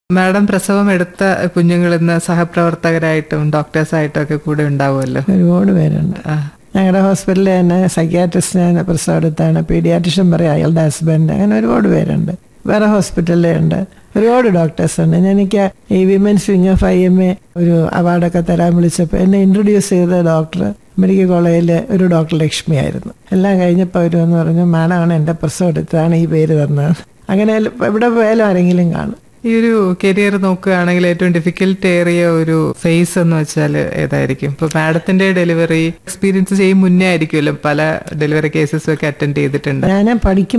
madam പ്രസവം എടുത്ത കുഞ്ഞുങ്ങൾ ഇന്ന് സഹപ്രവർത്തകരായിട്ടും ഡോക്ടേഴ്സായിട്ടും ഒക്കെ കൂടെ ഉണ്ടാവുമല്ലോ ഒരുപാട് പേരുണ്ട് ആ, ഞങ്ങളുടെ ഹോസ്പിറ്റലിൽ തന്നെ സൈക്യാട്രിസ്റ്റിനെ പ്രസവം എടുത്താണ് പീഡിയാട്രിഷ്യൻ പറയും അയാളുടെ ഹസ്ബൻഡ് അങ്ങനെ ഒരുപാട് പേരുണ്ട് വേറെ ഹോസ്പിറ്റലിലുണ്ട് ഒരുപാട് ഡോക്ടേഴ്സ് ഉണ്ട് ഞാൻ എനിക്ക് ഈ women's wing of I M A ഒരു അവാർഡൊക്കെ തരാൻ വിളിച്ചപ്പോൾ എന്നെ ഇൻട്രൊഡ്യൂസ് ചെയ്ത ഡോക്ടർ മെഡിക്കൽ കോളേജിൽ ഒരു ഡോക്ടർ ലക്ഷ്മി ആയിരുന്നു എല്ലാം കഴിഞ്ഞപ്പോൾ അവർ എന്ന് പറഞ്ഞു മാഡമാണ് എൻ്റെ പ്രസവം എടുത്തതാണ് ഈ പേര് തന്നത് അങ്ങനെ എവിടെ പോയാലും ആരെങ്കിലും കാണും ഈ ഒരു കരിയർ നോക്കുകയാണെങ്കിൽ ഏറ്റവും ഡിഫിക്കൽട്ട് ഏറിയ ഒരു ഫേസ് എന്ന് വെച്ചാൽ ഏതായിരിക്കും ഇപ്പൊ മാഡത്തിന്റെ ഡെലിവറി എക്സ്പീരിയൻസ് ചെയ്യും മുന്നേ ആയിരിക്കുമല്ലോ പല ഡെലിവറി കേസസും ഒക്കെ അറ്റൻഡ് ചെയ്തിട്ടുണ്ട് ഞാൻ പഠിക്കും